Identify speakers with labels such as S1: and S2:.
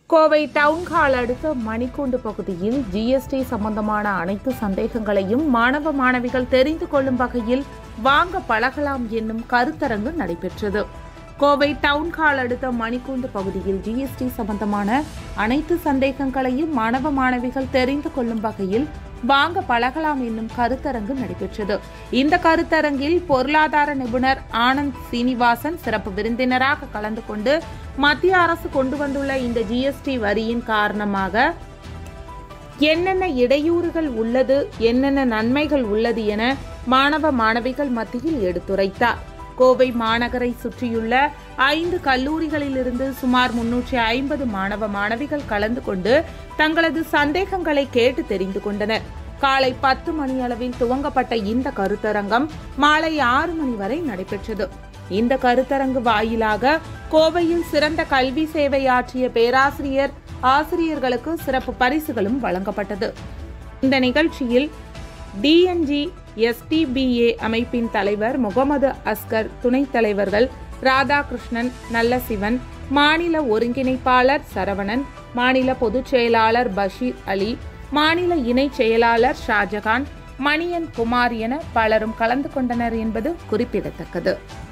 S1: Kovai town hall அடுத்த மணிக்கூண்டு பகுதியில் GST சம்பந்தமான அனைத்து சந்தேகங்களையும் மாணவ மாணவிகள் தெரிந்து கொள்ளும் வகையில் வாங்க பழகலாம் என்னும் கருத்தரங்கு நடைபெற்றது கோவை டவுன் ஹால் அடுத்த மணிக்கூண்டு பகுதியில் ஜிஎஸ்டி சம்பந்தமான அனைத்து சந்தேகங்களையும் மாணவ மாணவிகள் தெரிந்து கொள்ளும் வகையில் வாங்க பழகலாம் என்னும் கருத்தரங்கு நடைபெற்றது இந்த கருத்தரங்கில் பொருளாதார நிபுணர் ஆனந்த் சீனிவாசன் சிறப்பு விருந்தினராக கலந்து கொண்டு மத்திய அரசு கொண்டு வந்துள்ள இந்த ஜிஎஸ்டி வரியின் காரணமாக என்னென்ன இடையூறுகள் உள்ளது என்னென்ன நன்மைகள் உள்ளது என மாணவ மாணவிகள் மத்தியில் எடுத்துரைத்தார் கோவை மாநகரை சுற்றியுள்ள ஐந்து கல்லூரிகளிலிருந்து சுமார் முன்னூற்றி ஐம்பது மாணவ மாணவிகள் கலந்து கொண்டு தங்களது சந்தேகங்களை கேட்டு தெரிந்து கொண்டனர் காலை பத்து மணி அளவில் துவங்கப்பட்ட இந்த கருத்தரங்கம் மாலை ஆறு மணி வரை நடைபெற்றது இந்த கருத்தரங்கு வாயிலாக கோவையில் சிறந்த கல்வி சேவை ஆற்றிய பேராசிரியர் ஆசிரியர்களுக்கு சிறப்பு பரிசுகளும் வழங்கப்பட்டது இந்த நிகழ்ச்சியில் டிஎன்ஜி எஸ்டிபிஏ அமைப்பின் தலைவர் முகமது அஸ்கர் துணைத் தலைவர்கள் ராதாகிருஷ்ணன் நல்லசிவன் மாநில ஒருங்கிணைப்பாளர் சரவணன் மாநில பொதுச் செயலாளர் பஷீர் அலி மாநில இணைச் செயலாளர் ஷாஜகான் மணியன் குமார் என பலரும் கலந்து கொண்டனர் என்பது குறிப்பிடத்தக்கது